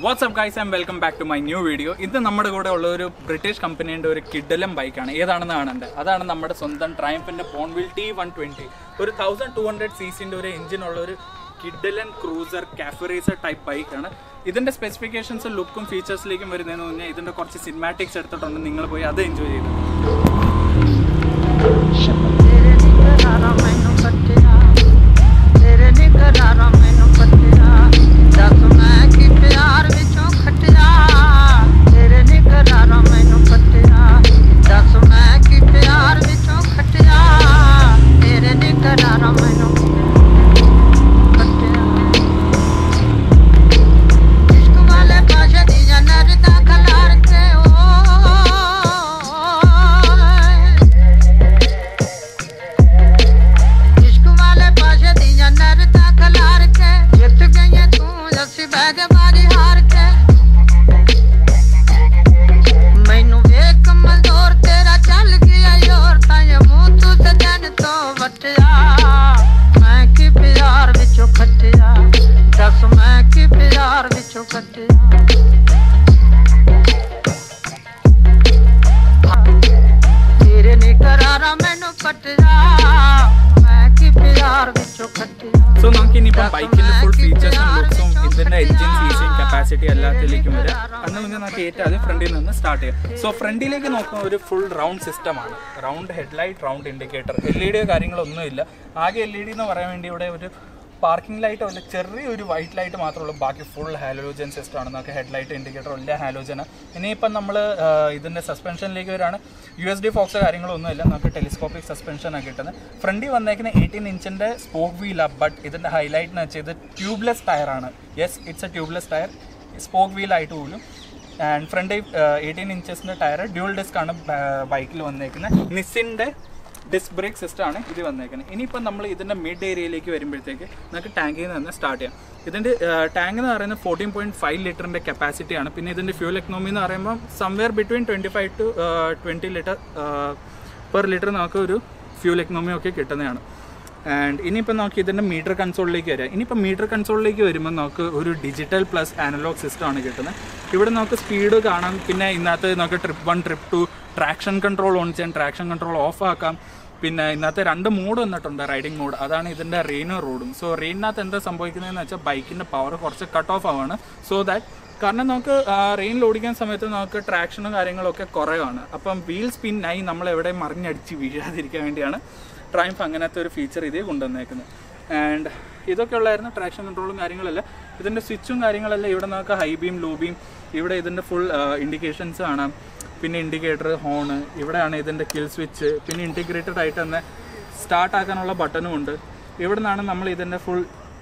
WhatsApp guys and welcome back to my new video ഇത് നമ്മുടെ കൂടെ ഉള്ള ഒരു ബ്രിട്ടീഷ് കമ്പനീൻ്റെ ഒരു കിഡലം ബൈക്കാണ് ഏതാണെന്ന് കാണേണ്ടത് അതാണ് നമ്മുടെ സ്വന്തം ട്രയംഫിൻ്റെ പോൺവിൽ ടി വൺ ട്വൻറ്റി ഒരു തൗസൻഡ് ടു ഹൺഡ്രഡ് സി സിൻ്റെ ഒരു എഞ്ചിനുള്ള ഒരു കിഡലൻ ക്രൂസർ കാഫറേസർ ടൈപ്പ് ബൈക്കാണ് ഇതിൻ്റെ സ്പെസിഫിക്കേഷൻസ് ലുക്കും ഫീച്ചേഴ്സിലേക്കും വരുന്നതെന്ന് പറഞ്ഞാൽ ഇതിൻ്റെ കുറച്ച് സിനിമാറ്റിക്സ് എടുത്തിട്ടുണ്ട് നിങ്ങൾ പോയി അത് എൻജോയ് ചെയ്തു ਤੇਰੇ ਨਿਕਰਾਰਾ ਮੈਨੂੰ ਕੱਟਿਆ ਤੇਰੇ ਨਿਕਰਾਰਾ ਮੈਨੂੰ ਕੱਟਿਆ ਦੱਸ ਮੈਂ ਕੀ ਪਿਆਰ ਵਿੱਚੋਂ ਖਟਿਆ ਤੇਰੇ ਨਿਕਰਾਰਾ ਮੈਨੂੰ ਕੱਟਿਆ ਦੱਸ ਮੈਂ ਕੀ ਪਿਆਰ ਵਿੱਚੋਂ ਖਟਿਆ ਤੇਰੇ ਨਿਕਰਾਰਾ ਮੈਨੂੰ ਕੱਟਿਆ ਇਸ਼ਕ ਵਾਲੇ ਪਾਸ਼ੇ ਦੀਆਂ ਨਰਦਾ ਖਲਾਰ ਕੇ ਓਏ ਇਸ਼ਕ ਵਾਲੇ ਪਾਸ਼ੇ ਦੀਆਂ ਨਰਦਾ ਖਲਾਰ ਕੇ ਜਿੱਤ ਗਈਆਂ ਤੂੰ ਅਸੀਂ ਬਹਿ ਗਏ ਬਾਜੀ ਹਾਰ ਕੇ ਮੈਨੂੰ ਵੇਖ ਕਮਜ਼ੋਰ ਤੇਰਾ ਚੱਲ ਗਿਆ ਯੋਰ ਤਾਂ ਇਹ ਮੂੰਹ ਤੂੰ ਸਜਣ ਤੋਂ ਵਟਿਆ ਮੈਂ ਕੀ ਪਿਆਰ ਵਿੱਚੋਂ ਖੱਟਿਆ ਦੱਸ ਮੈਂ ਕੀ ਪਿਆਰ ਵਿੱਚੋਂ ਖੱਟਿਆ ਤੇਰੇ ਨੇ ਕਰਾਰਾ ਮੈਨੂੰ ਪਟਿਆ ਮੈਂ ਕੀ ਪਿਆਰ ਵਿੱਚੋਂ ਖੱਟਿਆ സോ നമുക്ക് ഇനിയിപ്പോൾ ബൈക്കിന്റെ ഫുൾ ഫീച്ചേഴ്സും ലുക്സും ഇതിന്റെ എഞ്ചിൻ സീസിയും കപ്പാസിറ്റി എല്ലാത്തിലേക്കും വരാം അന്ന് മുന്നേ നമുക്ക് ഏറ്റവും ആദ്യം ഫ്രണ്ടിൽ നിന്ന് സ്റ്റാർട്ട് ചെയ്യാം സോ ഫ്രണ്ടിലേക്ക് നോക്കുന്ന ഒരു ഫുൾ റൗണ്ട് സിസ്റ്റമാണ് round headlight round indicator L E ഡിയോ കാര്യങ്ങളൊന്നുമില്ല ആകെ എൽ ഇ ഡി എന്ന് പറയാൻ വേണ്ടി ഇവിടെ ഒരു പാർക്കിംഗ് ലൈറ്റോ അല്ല ചെറിയൊരു വൈറ്റ് ലൈറ്റ് മാത്രമേ ഉള്ളൂ ബാക്കി ഫുൾ ഹാലോജൻ സിസ്റ്റം ആണ് നമുക്ക് ഹെഡ്ലൈറ്റ് ഇൻഡിക്കേറ്റർ എല്ലാം ഹാലോജന ഇനിയിപ്പം നമ്മൾ ഇതിൻ്റെ സസ്പെൻഷനിലേക്ക് വരാണ് യു എസ് ഡി ഫോക്സ് കാര്യങ്ങളൊന്നുമില്ല നമുക്ക് ടെലിസ്കോപ്പിക് സസ്പെൻഷനാണ് കിട്ടുന്നത് ഫ്രണ്ടിൽ വന്നേക്കുന്ന എയ്റ്റീൻ ഇഞ്ചിൻ്റെ സ്പോക്ക് വീലാണ് ബട്ട് ഇതിൻ്റെ ഹൈലൈറ്റ് എന്ന് വെച്ചാൽ ഇത് ട്യൂബ്ലെസ് ടയറാണ് yes it's a tubeless tyre spoke വീലായിട്ട് പോലും ആൻഡ് ഫ്രണ്ട് എയ്റ്റീൻ ഇഞ്ചസിൻ്റെ ടയർ ഡ്യൂൾ ഡിസ്ക് ആണ് ബൈക്കിൽ വന്നേക്കുന്നത് നിസിൻ്റെ ഡിസ്ക് ബ്രേക്ക് സിസ്റ്റം ആണ് ഇത് വന്നേക്കുന്നത് ഇനിയിപ്പോൾ നമ്മൾ ഇതിൻ്റെ മിഡ് ഏരിയയിലേക്ക് വരുമ്പോഴത്തേക്ക് നമുക്ക് ടാങ്കിൽ നിന്ന് തന്നെ സ്റ്റാർട്ട് ചെയ്യാം ഇതിൻ്റെ ടാങ്ക് എന്ന് പറയുന്നത് ഫോർട്ടീൻ പോയിൻറ്റ് ഫൈവ് ലിറ്ററിൻ്റെ കപ്പാസിറ്റി ആണ് പിന്നെ ഇതിൻ്റെ ഫ്യൂൽ എക്കണോമി എന്ന് പറയുമ്പോൾ somewhere between twenty five to twenty litre per litre നമുക്ക് ഒരു ഫ്യൂൽ എക്കണോമി ഒക്കെ കിട്ടുന്നതാണ് ആൻഡ് ഇനിയിപ്പോൾ നമുക്ക് ഇതിൻ്റെ മീറ്റർ കൺസോളിലേക്ക് വരാം ഇനിയിപ്പോൾ മീറ്റർ കൺസോളിലേക്ക് വരുമ്പോൾ നമുക്ക് ഒരു ഡിജിറ്റൽ പ്ലസ് ആനലോഗ് സിസ്റ്റമാണ് കിട്ടുന്നത് ഇവിടെ നമുക്ക് സ്പീഡ് കാണാം പിന്നെ ഇതിനകത്ത് നമുക്ക് trip one trip two traction control on ചെയ്യാൻ ട്രാക്ഷൻ കൺട്രോൾ ഓഫ് ആക്കാം പിന്നെ ഇന്നത്തെ രണ്ട് മോഡ് വന്നിട്ടുണ്ട് റൈഡിംഗ് മോഡ് അതാണ് ഇതിൻ്റെ റെയിനും റോഡും സോ റെയിനകത്ത് എന്താ സംഭവിക്കുന്നതെന്ന് വെച്ചാൽ ബൈക്കിൻ്റെ പവർ കുറച്ച് കട്ട് ഓഫ് ആവാണ് സോ ദാറ്റ് കാരണം നമുക്ക് റെയിനിൽ ഓടിക്കുന്ന സമയത്ത് നമുക്ക് ട്രാക്ഷനും കാര്യങ്ങളൊക്കെ കുറവാണ് അപ്പം വീൽ സ്പിന്നായി നമ്മൾ എവിടെ മറിഞ്ഞടിച്ച് വീഴാതിരിക്കാൻ വേണ്ടിയാണ് ട്രൈംഫ് അങ്ങനത്തെ ഒരു ഫീച്ചർ ഇതേ കൊണ്ടുവന്നേക്കുന്നത് ആൻഡ് ഇതൊക്കെ ഉള്ളായിരുന്നു ട്രാക്ഷൻ കൺട്രോളും കാര്യങ്ങളെല്ലാം ഇതിൻ്റെ സ്വിച്ചും കാര്യങ്ങളെല്ലാം ഇവിടെ നമുക്ക് ഹൈ ബീം ലോ ബീം ഇവിടെ ഇതിൻ്റെ ഫുൾ ഇൻഡിക്കേഷൻസ് കാണാം പിന്നെ ഇൻഡിക്കേറ്റർ ഹോണ് ഇവിടെയാണ് ഇതിൻ്റെ കിൽ സ്വിച്ച് പിന്നെ ഇൻറ്റിഗ്രേറ്റഡ് ആയിട്ട് തന്നെ സ്റ്റാർട്ട് ആക്കാനുള്ള ബട്ടണും ഉണ്ട് ഇവിടെ നിന്നാണ് നമ്മൾ ഇതിൻ്റെ ഫുൾ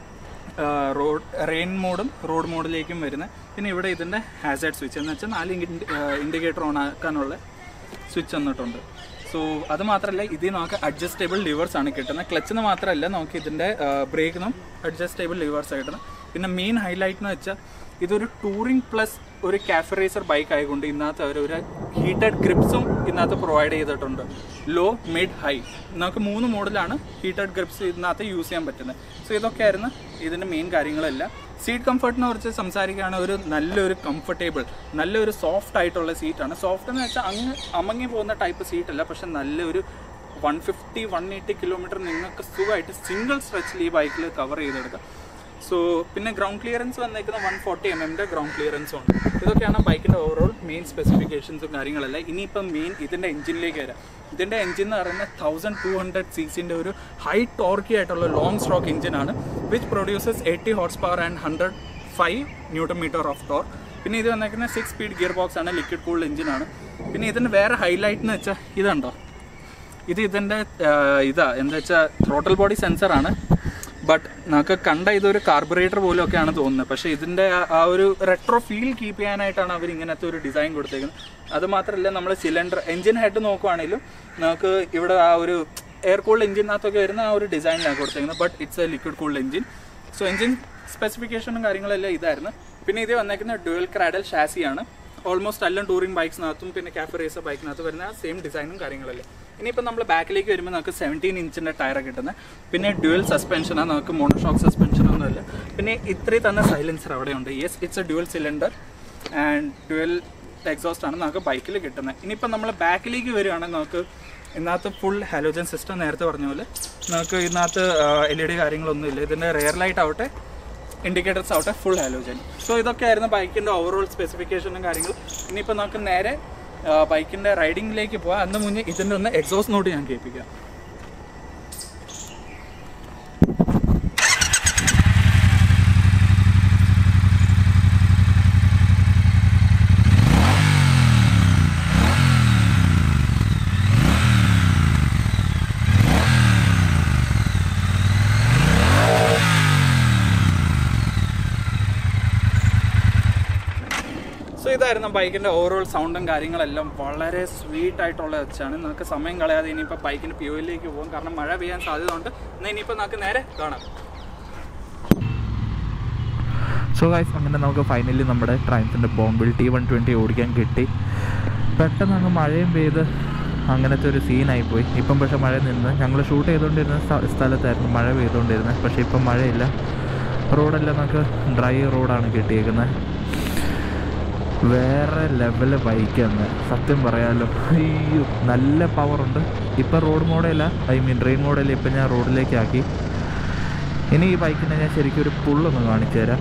റോഡ് റെയിൻ മോഡും റോഡ് മോഡിലേക്കും വരുന്നത് പിന്നെ ഇവിടെ ഇതിൻ്റെ ഹാസേഡ് സ്വിച്ച് എന്ന് വെച്ചാൽ നാല് ഇൻഡിക്കേറ്റർ ഓൺ ആക്കാനുള്ള സ്വിച്ച് വന്നിട്ടുണ്ട് സോ അത് മാത്രമല്ല ഇതിൽ നമുക്ക് അഡ്ജസ്റ്റബിൾ ലിവേഴ്സ് ആണ് കിട്ടുന്നത് ക്ലച്ചിന് മാത്രമല്ല നമുക്ക് ഇതിൻ്റെ ബ്രേക്കിനും അഡ്ജസ്റ്റബിൾ ലിവേഴ്സ് കിട്ടുന്നത് പിന്നെ മെയിൻ ഹൈലൈറ്റ് എന്ന് വെച്ചാൽ ഇതൊരു ടൂറിംഗ് പ്ലസ് ഒരു കാഫറേസർ ബൈക്ക് ആയതുകൊണ്ട് ഇതിനകത്ത് അവർ ഒരു ഹീറ്റഡ് ഗ്രിപ്സും ഇതിനകത്ത് പ്രൊവൈഡ് ചെയ്തിട്ടുണ്ട് ലോ മിഡ് ഹൈ നമുക്ക് മൂന്ന് മോഡലാണ് ഹീറ്റഡ് ഗ്രിപ്സ് ഇതിനകത്ത് യൂസ് ചെയ്യാൻ പറ്റുന്നത് സോ ഇതൊക്കെയായിരുന്നു ഇതിൻ്റെ മെയിൻ കാര്യങ്ങളെല്ലാം സീറ്റ് കംഫർട്ടിനെ കുറിച്ച് സംസാരിക്കുകയാണ് ഒരു നല്ലൊരു കംഫർട്ടബിൾ നല്ലൊരു സോഫ്റ്റ് ആയിട്ടുള്ള സീറ്റാണ് സോഫ്റ്റ് എന്ന് വെച്ചാൽ അങ്ങ് അമങ്ങി പോകുന്ന ടൈപ്പ് സീറ്റ് അല്ല പക്ഷെ നല്ലൊരു one fifty one eighty kilometre നിങ്ങൾക്ക് സുഖമായിട്ട് സിംഗിൾ സ്ട്രെച്ചിൽ ഈ ബൈക്കിൽ കവർ ചെയ്തെടുക്കാം സോ പിന്നെ ഗ്രൗണ്ട് ക്ലിയറൻസ് വന്നേക്കുന്ന വൺ ഫോർട്ടി എം എമ്മിൻ്റെ ഗ്രൗണ്ട് ക്ലിയറൻസും ഉണ്ട് ഇതൊക്കെയാണ് ബൈക്കിൻ്റെ ഓവറോൾ മെയിൻ സ്പെസിഫിക്കേഷൻസും കാര്യങ്ങളെല്ലാം ഇനിയിപ്പം മെയിൻ ഇതിൻ്റെ എഞ്ചിനിലേക്ക് വരാം ഇതിൻ്റെ എഞ്ചിൻ എന്ന് പറയുന്നത് തൗസൻഡ് ടു ഹൺഡ്രഡ് സി സിൻ്റെ ഒരു ഹൈ ടോർക്കി ആയിട്ടുള്ള ലോങ് സ്ട്രോക്ക് എഞ്ചിനാണ് which produces eighty horse power and hundred five newton metre of torque പിന്നെ ഇത് വന്നേക്കുന്ന സിക്സ് സ്പീഡ് ഗിയർ ബോക്സ് ആണ് ലിക്വിഡ് കൂൾഡ് എഞ്ചിനാണ് പിന്നെ ഇതിൻ്റെ വേറെ ഹൈലൈറ്റ് എന്ന് വെച്ചാൽ ഇതുണ്ടോ ഇത് ഇതിൻ്റെ ഇതാ എന്താ വെച്ചാൽ ടോട്ടൽ ബോഡി സെൻസറാണ് ബട്ട് നമുക്ക് കണ്ട ഇതൊരു കാർബറേറ്റർ പോലും ഒക്കെയാണ് തോന്നുന്നത് പക്ഷേ ഇതിൻ്റെ ആ ഒരു റെട്രോ ഫീൽ കീപ്പ് ചെയ്യാനായിട്ടാണ് അവർ ഇങ്ങനത്തെ ഒരു ഡിസൈൻ കൊടുത്തേക്കുന്നത് അത് മാത്രമല്ല നമ്മൾ സിലിണ്ടർ എഞ്ചിൻ ഹെഡ് നോക്കുവാണെങ്കിലും നമുക്ക് ഇവിടെ ആ ഒരു എയർ കൂൾഡ് എഞ്ചിനകത്തൊക്കെ വരുന്ന ആ ഒരു ഡിസൈനിലാണ് കൊടുത്തേക്കുന്നത് but it's a liquid cooled engine so engine സ്പെസിഫിക്കേഷനും കാര്യങ്ങളെല്ലാം ഇതായിരുന്നു പിന്നെ ഇത് വന്നേക്കുന്ന ഡുവൽ ക്രാഡൽ ഷാസിയാണ് ഓൾമോസ്റ്റ് എല്ലാം ടൂറിംഗ് ബൈക്സിനകത്തും പിന്നെ കാഫ് റേസർ ബൈക്കിനകത്ത് വരുന്ന സെയിം ഡിസൈനും കാര്യങ്ങളല്ലേ ഇനിയിപ്പോൾ നമ്മൾ ബാക്കിലേക്ക് വരുമ്പോൾ നമുക്ക് സെവൻറ്റീൻ ഇഞ്ചിൻ്റെ ടയർ കിട്ടുന്നത് പിന്നെ ഡ്യുവൽ സസ്പെൻഷനാണ് നമുക്ക് മോണോഷോക്ക് സസ്പെൻഷൻ ഒന്നുമില്ല പിന്നെ ഇത്രയും തന്നെ സൈലൻസർ അവിടെ ഉണ്ട് yes it's a dual cylinder and dual exhaust ആണ് നമുക്ക് ബൈക്കിൽ കിട്ടുന്നത് ഇനിയിപ്പോൾ നമ്മൾ ബാക്കിലേക്ക് വരികയാണെങ്കിൽ നമുക്ക് ഇതിനകത്ത് ഫുൾ ഹാലോജൻ സിസ്റ്റം നേരത്തെ പറഞ്ഞ പോലെ നമുക്ക് ഇതിനകത്ത് എൽ ഇ ഡി കാര്യങ്ങളൊന്നുമില്ല ഇതിൻ്റെ റെയർ ലൈറ്റ് ആവട്ടെ ഇൻഡിക്കേറ്റേഴ്സ് ആവട്ടെ ഫുൾ ഹാലോജൻ സോ ഇതൊക്കെയായിരുന്നു ബൈക്കിൻ്റെ ഓവറോൾ സ്പെസിഫിക്കേഷനും കാര്യങ്ങളും ഇനിയിപ്പോൾ നമുക്ക് നേരെ ബൈക്കിൻ്റെ റൈഡിങ്ങിലേക്ക് പോകാം അന്ന് മുന്നേ ഇതിൻ്റെ ഒന്ന് എക്സോസ് നോട്ട് ഞാൻ കേൾപ്പിക്കാം സോ ഇതായിരുന്നു ബൈക്കിന്റെ ഓവറോൾ സൗണ്ടും കാര്യങ്ങളെല്ലാം വളരെ സ്വീറ്റ് ആയിട്ടുള്ള വെച്ചാണ് നമുക്ക് സമയം കളയാതെ ഇനിയിപ്പോൾ ബൈക്കിന്റെ പ്യൂരിലേക്ക് പോകും കാരണം മഴ പെയ്യാൻ സാധ്യത ഉണ്ട് എന്നാൽ ഇനിയിപ്പോൾ നമുക്ക് നേരെ കാണാം സോ ഗൈസ് അങ്ങനെ നമുക്ക് ഫൈനലി നമ്മുടെ ട്രൈംഫിൻ്റെ ബോംബിൽ ടി വൺ ട്വൻറ്റി ഓടിക്കാൻ കിട്ടി പെട്ടെന്ന് അങ്ങ് മഴയും പെയ്ത് അങ്ങനത്തെ ഒരു സീനായിപ്പോയി ഇപ്പം പക്ഷേ മഴ നിന്ന് ഞങ്ങൾ ഷൂട്ട് ചെയ്തുകൊണ്ടിരുന്ന സ്ഥ- സ്ഥലത്തായിരുന്നു മഴ പെയ്തുകൊണ്ടിരുന്നത് പക്ഷേ ഇപ്പം മഴയില്ല റോഡെല്ലാം നമുക്ക് ഡ്രൈ റോഡാണ് കിട്ടിയേക്കുന്നത് വേറെ ലെവല് ബൈക്ക് എന്ന് സത്യം പറയാമല്ലോ അയ്യോ നല്ല പവറുണ്ട് ഇപ്പം റോഡ് മോഡല്ല ഐ മീൻ ഡ്രെയിൻ മോഡൽ ഇപ്പം ഞാൻ റോഡിലേക്ക് ആക്കി ഇനി ഈ ബൈക്കിനെ ഞാൻ ശരിക്കും ഒരു പുള്ളൊന്ന് കാണിച്ചു തരാം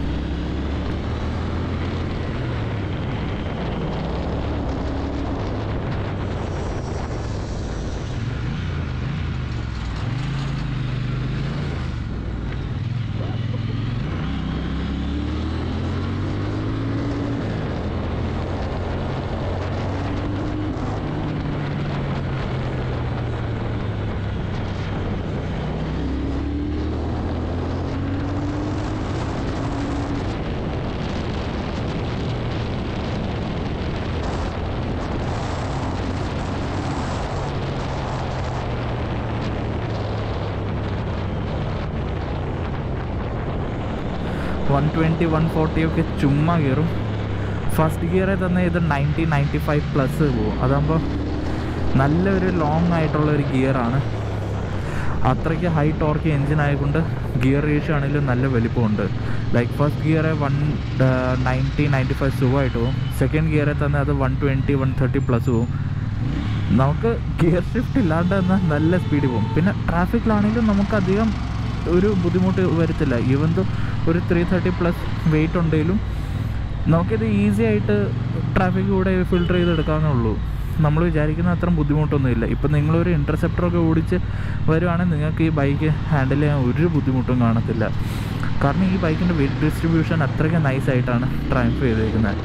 വൺ ട്വൻറ്റി വൺ ഫോർട്ടി ഒക്കെ ചുമ്മാ കയറും ഫസ്റ്റ് ഗിയറിൽ തന്നെ ഇത് നയൻറ്റി നയൻറ്റി ഫൈവ് പ്ലസ് പോകും അതാകുമ്പോൾ നല്ലൊരു ലോങ് ആയിട്ടുള്ള ഒരു ഗിയറാണ് അത്രയ്ക്ക് ഹൈ ടോർക്ക് എൻജിൻ ആയതുകൊണ്ട് ഗിയർ റേഷ്യോ ആണെങ്കിലും നല്ല വലിപ്പമുണ്ട് ലൈക്ക് ഫസ്റ്റ് ഗിയറെ വൺ നയൻറ്റി നയൻറ്റി ഫൈവ് സുഖമായിട്ട് പോകും സെക്കൻഡ് ഗിയറിൽ തന്നെ അത് one twenty one thirty plus പോകും നമുക്ക് ഗിയർ ഷിഫ്റ്റ് ഇല്ലാണ്ട് തന്നെ നല്ല സ്പീഡിൽ പോകും പിന്നെ ട്രാഫിക്കിലാണെങ്കിലും നമുക്കധികം ഒരു ബുദ്ധിമുട്ട് വരത്തില്ല ഈവൻ ദോ ഒരു ത്രീ തേർട്ടി പ്ലസ് വെയിറ്റ് ഉണ്ടെങ്കിലും നമുക്കിത് ഈസി ആയിട്ട് ട്രാഫിക് കൂടെ ഫിൽട്ടർ ചെയ്തെടുക്കാവുന്നേ ഉള്ളൂ നമ്മൾ വിചാരിക്കുന്ന അത്ര ബുദ്ധിമുട്ടൊന്നുമില്ല ഇപ്പം നിങ്ങളൊരു ഇൻ്റർസെപ്റ്ററൊക്കെ ഓടിച്ച് വരുവാണെങ്കിൽ നിങ്ങൾക്ക് ഈ ബൈക്ക് ഹാൻഡിൽ ചെയ്യാൻ ഒരു ബുദ്ധിമുട്ടും കാണത്തില്ല കാരണം ഈ ബൈക്കിൻ്റെ വെയിറ്റ് ഡിസ്ട്രിബ്യൂഷൻ അത്രയ്ക്ക് നൈസായിട്ടാണ് ട്രയംഫ് ചെയ്തേക്കുന്നത്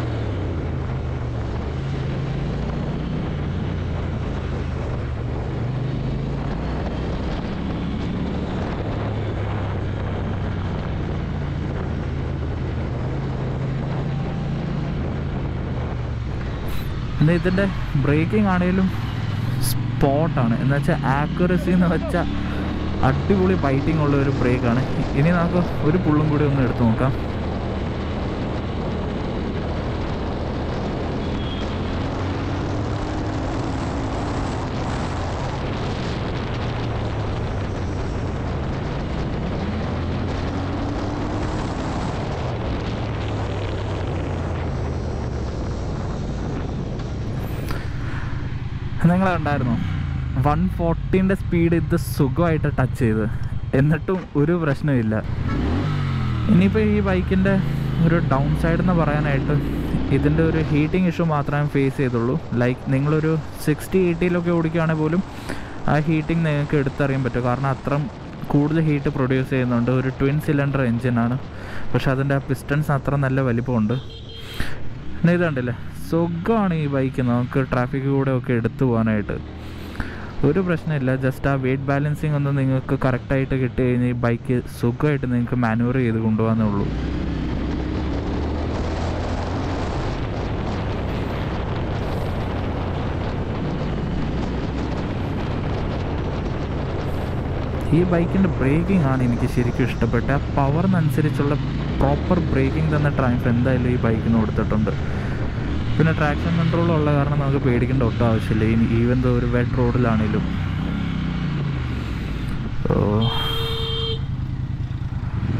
പിന്നെ ഇതിൻ്റെ ബ്രേക്കിംഗ് ആണെങ്കിലും സ്പോട്ടാണ് എന്ന് വെച്ചാൽ ആക്യുറസി എന്ന് വെച്ചാൽ അടിപൊളി ബൈറ്റിംഗ് ഉള്ള ഒരു ബ്രേക്കാണ് ഇനി നമുക്ക് ഒരു പുള്ളും കൂടി ഒന്ന് എടുത്തു നോക്കാം നിങ്ങൾ കണ്ടായിരുന്നോ വൺ ഫോർട്ടീൻ്റെ സ്പീഡ് ഇത് സുഖമായിട്ട് ടച്ച് ചെയ്ത് എന്നിട്ടും ഒരു പ്രശ്നമില്ല ഇനിയിപ്പോൾ ഈ ബൈക്കിൻ്റെ ഒരു ഡൗൺ സൈഡ് എന്ന് പറയാനായിട്ട് ഇതിൻ്റെ ഒരു ഹീറ്റിംഗ് ഇഷ്യൂ മാത്രമേ ഫേസ് ചെയ്തുള്ളൂ ലൈക്ക് നിങ്ങളൊരു സിക്സ്റ്റി എയ്റ്റിയിലൊക്കെ ഓടിക്കുകയാണെങ്കിൽ പോലും ആ ഹീറ്റിംഗ് നിങ്ങൾക്ക് എടുത്തറിയാൻ പറ്റും കാരണം അത്രയും കൂടുതൽ ഹീറ്റ് പ്രൊഡ്യൂസ് ചെയ്യുന്നുണ്ട് ഒരു ട്വിൻ സിലിണ്ടർ എൻജിനാണ് പക്ഷെ അതിൻ്റെ പിസ്റ്റൺസ് അത്ര നല്ല വലിപ്പമുണ്ട് പിന്നെ ഇത് കണ്ടില്ലേ സുഖമാണ് ഈ ബൈക്ക് നമുക്ക് ട്രാഫിക് കൂടെ ഒക്കെ എടുത്തു പോകാനായിട്ട് ഒരു പ്രശ്നമില്ല ജസ്റ്റ് ആ വെയിറ്റ് ബാലൻസിങ് ഒന്ന് നിങ്ങൾക്ക് കറക്റ്റായിട്ട് കിട്ടി കഴിഞ്ഞാൽ ഈ ബൈക്ക് സുഖമായിട്ട് നിങ്ങൾക്ക് മാനുവർ ചെയ്ത് കൊണ്ടുപോകാന്നേ ഉള്ളൂ ഈ ബൈക്കിൻ്റെ ബ്രേക്കിംഗ് ആണ് എനിക്ക് ശരിക്കും ഇഷ്ടപ്പെട്ടത് ആ പവറിനനുസരിച്ചുള്ള പ്രോപ്പർ ബ്രേക്കിംഗ് തന്നെ ട്രൈംഫ് എന്തായാലും ഈ ബൈക്കിന് കൊടുത്തിട്ടുണ്ട് പിന്നെ ട്രാക്ഷൻ കൺട്രോൾ ഉള്ള കാരണം നമുക്ക് പേടിക്കേണ്ട ഒട്ടും ആവശ്യമില്ല ഇനി ഈവൻ ദോ ഒരു വെറ്റ് റോഡിലാണേലും ഓ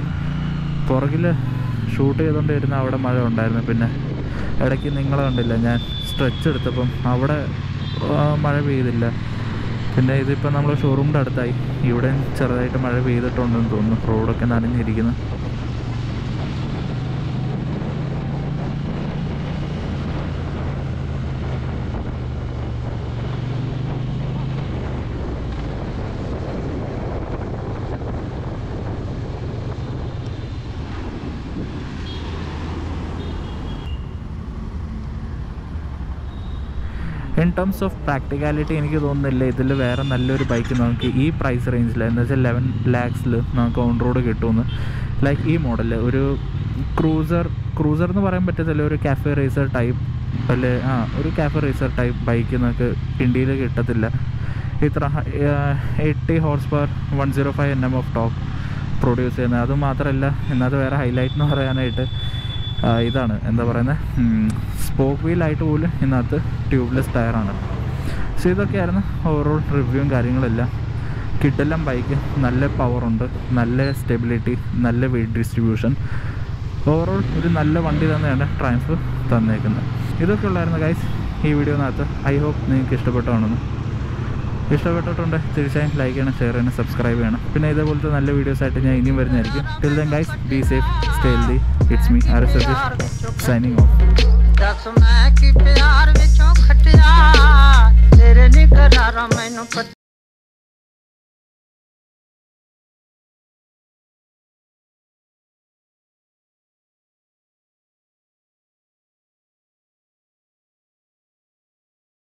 പുറകിൽ ഷൂട്ട് ചെയ്തുകൊണ്ട് ഇരുന്ന അവിടെ മഴ ഉണ്ടായിരുന്നു പിന്നെ ഇടയ്ക്ക് നിങ്ങളെ കണ്ടില്ല ഞാൻ സ്ട്രെച്ച് എടുത്തപ്പം അവിടെ ആ, മഴ പെയ്തില്ല പിന്നെ ഇതിപ്പോൾ നമ്മൾ ഷോറൂമിൻ്റെ അടുത്തായി ഇവിടെ ചെറുതായിട്ട് മഴ പെയ്തിട്ടുണ്ടെന്ന് തോന്നുന്നു റോഡൊക്കെ നനഞ്ഞിരിക്കുന്നു ഇൻ ടേംസ് ഓഫ് പ്രാക്ടിക്കാലിറ്റി എനിക്ക് തോന്നുന്നില്ല ഇതിൽ വേറെ നല്ലൊരു ബൈക്ക് നമുക്ക് ഈ പ്രൈസ് റേഞ്ചിൽ എന്ന് വെച്ചാൽ ലെവൻ ലാക്സിൽ നമുക്ക് ഓൺ റോഡ് കിട്ടുമെന്ന് ലൈക്ക് ഈ മോഡൽ ഒരു ക്രൂസർ ക്രൂസർ എന്ന് പറയാൻ പറ്റത്തില്ല ഒരു കാഫെ റേസർ ടൈപ്പ് അല്ലെ ആ ഒരു കാഫെ റേസർ ടൈപ്പ് ബൈക്ക് നമുക്ക് ഇന്ത്യയിൽ കിട്ടത്തില്ല ഇത്ര eighty horse power one zero five N M of top produce ചെയ്യുന്നത് അതുമാത്രമല്ല ഇന്നത്തെ വേറെ ഹൈലൈറ്റ് എന്ന് പറയാനായിട്ട് ആ, ഇതാണ് എന്താ പറയുന്നത് സ്പോക്ക് വീലായിട്ട് പോലും ഇതിനകത്ത് ട്യൂബ്ലെസ് ടയറാണ് സോ ഇതൊക്കെയായിരുന്നു ഓവറോൾ റിവ്യൂവും കാര്യങ്ങളെല്ലാം കിഡെല്ലാം ബൈക്ക് നല്ല പവറുണ്ട് നല്ല സ്റ്റെബിലിറ്റി നല്ല വെയിറ്റ് ഡിസ്ട്രിബ്യൂഷൻ ഓവറോൾ ഒരു നല്ല വണ്ടി തന്നെയാണ് ട്രാൻസ്ഫർ തന്നേക്കുന്നത് ഇതൊക്കെ ഉള്ളായിരുന്നു ഗൈസ് ഈ വീഡിയോനകത്ത് ഐ ഹോപ്പ് നിങ്ങൾക്ക് ഇഷ്ടപ്പെട്ടാണെന്ന് ഇഷ്ടപ്പെട്ടിട്ടുണ്ട് തീർച്ചയായും ലൈക്ക് ചെയ്യണം ഷെയർ ചെയ്യണം സബ്സ്ക്രൈബ് ചെയ്യണം പിന്നെ ഇതേപോലത്തെ നല്ല വീഡിയോസ് ആയിട്ട് ഞാൻ ഇനിയും വരുന്നതായിരിക്കും till then guys be safe stay healthy it's me R S signing off ਦੱਸ ਮੈਂ ਕੀ ਪਿਆਰ ਵਿੱਚੋਂ ਖਟਿਆ ਤੇਰੇ ਨਿਕਰਾਰਾ ਮੈਨੂੰ ਪਤਾ